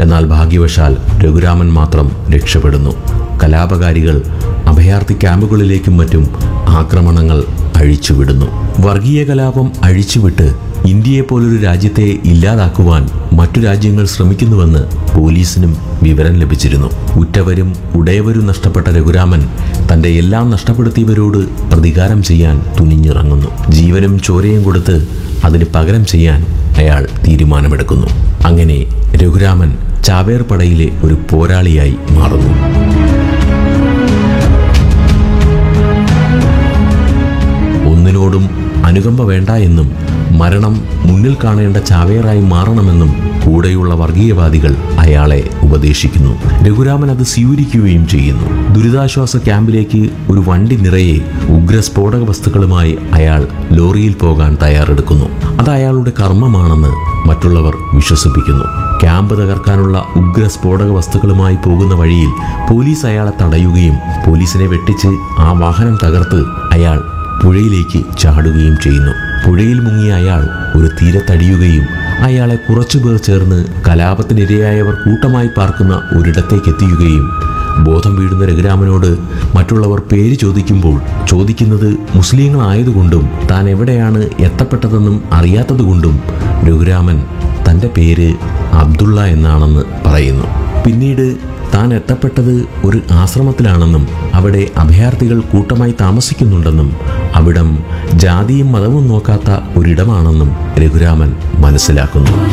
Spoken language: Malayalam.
എന്നാൽ ഭാഗ്യവശാൽ രഘുരാമൻ മാത്രം രക്ഷപ്പെടുന്നു കലാപകാരികൾ അഭയാർത്ഥി ക്യാമ്പുകളിലേക്കും മറ്റും ആക്രമണങ്ങൾ അഴിച്ചുവിടുന്നു വർഗീയ കലാപം അഴിച്ചുവിട്ട് ഇന്ത്യയെ പോലൊരു രാജ്യത്തെ ഇല്ലാതാക്കുവാൻ മറ്റു രാജ്യങ്ങൾ ശ്രമിക്കുന്നുവെന്ന് പോലീസിനും വിവരം ലഭിച്ചിരുന്നു ഉറ്റവരും ഉടയവരും നഷ്ടപ്പെട്ട രഘുരാമൻ തൻ്റെ എല്ലാം നഷ്ടപ്പെടുത്തിയവരോട് പ്രതികാരം ചെയ്യാൻ തുനിഞ്ഞിറങ്ങുന്നു ജീവനും ചോരയും കൊടുത്ത് അതിന് പകരം ചെയ്യാൻ അയാൾ തീരുമാനമെടുക്കുന്നു അങ്ങനെ രഘുരാമൻ ചാവേർ പടയിലെ ഒരു പോരാളിയായി മാറുന്നു ഒന്നിനോടും അനുകമ്പ വേണ്ട എന്നും മരണം മുന്നിൽ കാണേണ്ട ചാവേറായി മാറണമെന്നും കൂടെയുള്ള വർഗീയവാദികൾ അയാളെ ഉപദേശിക്കുന്നു രഘുരാമൻ അത് സ്വീകരിക്കുകയും ചെയ്യുന്നു ദുരിതാശ്വാസ ക്യാമ്പിലേക്ക് ഒരു വണ്ടി നിറയെ ഉഗ്ര സ്ഫോടക വസ്തുക്കളുമായി അയാൾ ലോറിയിൽ പോകാൻ തയ്യാറെടുക്കുന്നു അത് അയാളുടെ കർമ്മമാണെന്ന് മറ്റുള്ളവർ വിശ്വസിപ്പിക്കുന്നു ക്യാമ്പ് തകർക്കാനുള്ള ഉഗ്ര സ്ഫോടക വസ്തുക്കളുമായി പോകുന്ന വഴിയിൽ പോലീസ് അയാളെ തടയുകയും പോലീസിനെ വെട്ടിച്ച് ആ വാഹനം തകർത്ത് അയാൾ പുഴയിലേക്ക് ചാടുകയും ചെയ്യുന്നു പുഴയിൽ മുങ്ങിയ അയാൾ ഒരു തീരത്തടിയുകയും അയാളെ കുറച്ചുപേർ ചേർന്ന് കലാപത്തിനിരയായവർ കൂട്ടമായി പാർക്കുന്ന ഒരിടത്തേക്ക് എത്തിക്കുകയും ബോധം വീഴുന്ന രഘുരാമനോട് മറ്റുള്ളവർ പേര് ചോദിക്കുമ്പോൾ ചോദിക്കുന്നത് മുസ്ലിങ്ങളായതുകൊണ്ടും താൻ എവിടെയാണ് എത്തപ്പെട്ടതെന്നും അറിയാത്തതുകൊണ്ടും രഘുരാമൻ തൻ്റെ പേര് അബ്ദുള്ള എന്നാണെന്ന് പറയുന്നു പിന്നീട് താൻ എത്തപ്പെട്ടത് ഒരു ആശ്രമത്തിലാണെന്നും അവിടെ അഭയാർത്ഥികൾ കൂട്ടമായി താമസിക്കുന്നുണ്ടെന്നും അവിടം ജാതിയും മതവും നോക്കാത്ത ഒരിടമാണെന്നും രഘുരാമൻ മനസ്സിലാക്കുന്നു